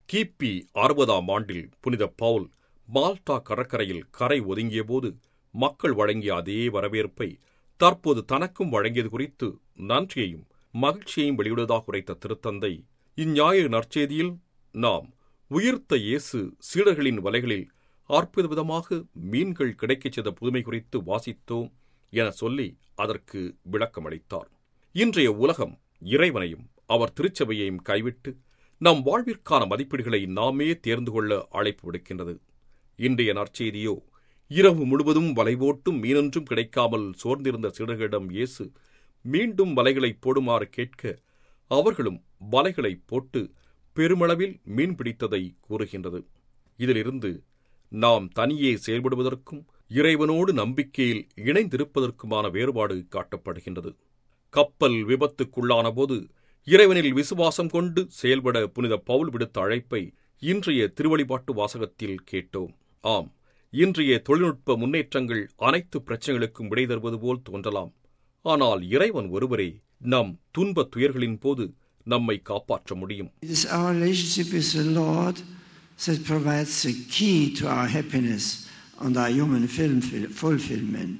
கிபி அறுபதாம் ஆண்டில் புனித பவுல் மால்டா கடற்கரையில் கரை ஒதுங்கியபோது மக்கள் வழங்கிய அதே வரவேற்பை தற்போது தனக்கும் வழங்கியது குறித்து நன்றியையும் மகிழ்ச்சியையும் வெளியிடுவதாக உரைத்த திருத்தந்தை இஞ்ஞாயிறு நற்செய்தியில் நாம் உயிர்த்த இயேசு சீடர்களின் வலைகளில் அற்புத விதமாக மீன்கள் கிடைக்கச் செய்த புதுமை குறித்து வாசித்தோம் என சொல்லி அதற்கு விளக்கமளித்தார் இன்றைய உலகம் இறைவனையும் அவர் திருச்சபையையும் கைவிட்டு நம் வாழ்விற்கான மதிப்பீடுகளை நாமே தேர்ந்து கொள்ள அழைப்பு விடுக்கின்றது இன்றைய நற்செய்தியோ இரவு முழுவதும் வலை போட்டும் மீனொன்றும் கிடைக்காமல் சோர்ந்திருந்த சீடர்களிடம் இயேசு மீண்டும் வலைகளை போடுமாறு கேட்க அவர்களும் வலைகளை போட்டு பெருமளவில் மீன் பிடித்ததை கூறுகின்றது இதிலிருந்து நாம் தனியே செயல்படுவதற்கும் இறைவனோடு நம்பிக்கையில் இணைந்திருப்பதற்குமான வேறுபாடு காட்டப்படுகின்றது கப்பல் விபத்துக்குள்ளான போது இறைவனில் விசுவாசம் கொண்டு செயல்பட புனித பவுல் விடுத்த அழைப்பை இன்றைய திருவழிபாட்டு வாசகத்தில் கேட்டோம் ஆம் இன்றைய தொழில்நுட்ப முன்னேற்றங்கள் அனைத்து பிரச்சனைகளுக்கும் விடை தருவது போல் தோன்றலாம் ஆனால் இறைவன் ஒருவரே நம் துன்ப துயர்களின் போது நம்மை காப்பாற்ற முடியும் It is our relationship with the Lord that provides the key to our happiness and our human film fulfillment.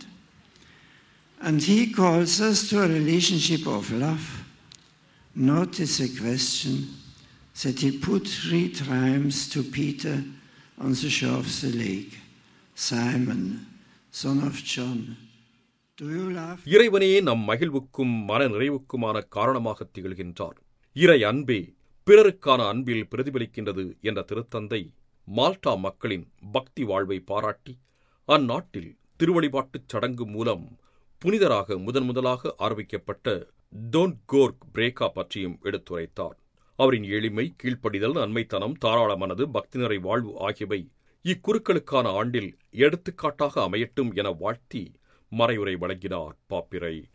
And He calls us to a relationship of love. Notice the question that He put three times to Peter on the shore of the lake Simon, son of John, do you love me? இறைவனே நம் மகிழ்வுக்கும் மன நிறைவுக்குமான காரணமாக திகழ்கின்றார் இறை அன்பே பிறருக்கான அன்பில் பிரதிபலிக்கின்றது என்ற திருத்தந்தை Malta மக்களின் பக்தி வாழ்வை பாராட்டி அந்நாட்டில் திருவழிபாட்டுச் சடங்கு மூலம் புனிதராக முதன் முதலாக ஆரம்பிக்கப்பட்ட டோன்ட் கோர்க் பிரேக்கா பற்றியும் எடுத்துரைத்தார் அவரின் எளிமை கீழ்ப்படிதல் நன்மைத்தனம் தாராள மனது பக்தி நிறை வாழ்வு ஆகியவை இக்குருக்களுக்கான ஆண்டில் எடுத்துக்காட்டாக அமையட்டும் என வாழ்த்தி மறையுரை வழங்கினார் பாப்பிரை